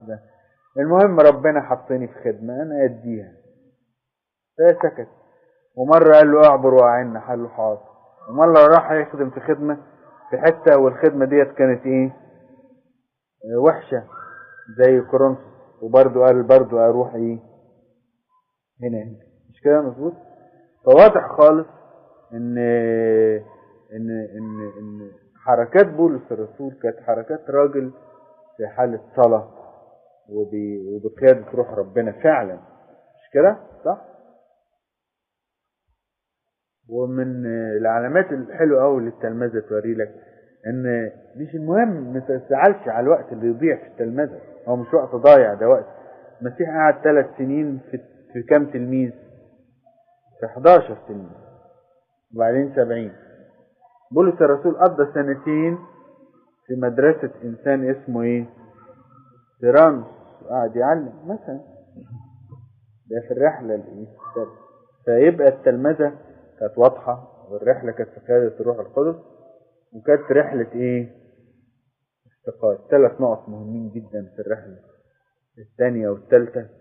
ده المهم ربنا حطني في خدمة أنا أديها فسكت ومرة قال له اعبر وأعنا قال له حاضر ومرة راح يخدم في خدمة في حتة والخدمة ديت كانت إيه آه، وحشة زي كورنثوس وبرضه قال برضه أروح إيه هنا مش كده مظبوط فواضح خالص إن إن إن إن حركات بولس الرسول كانت حركات راجل في حالة صلاة وب- وبقيادة روح ربنا فعلا مش كده صح ومن العلامات الحلوة قوي للتلمذة توري لك ان مش المهم ما تزعلش على الوقت اللي يضيع في التلمذة هو مش وقت ضايع ده وقت المسيح قعد ثلاث سنين في في كام تلميذ في 11 تلميذ وبعدين 70 بولس الرسول قضى سنتين في مدرسة إنسان اسمه إيه؟ تيرانوس قعد يعلم مثلا ده في الرحلة الإيه؟ فيبقى التلمذة كانت واضحة والرحلة كانت في قيادة الروح القدس وكانت رحلة إيه؟ استقامة ثلاث نقط مهمين جدا في الرحلة الثانية والثالثة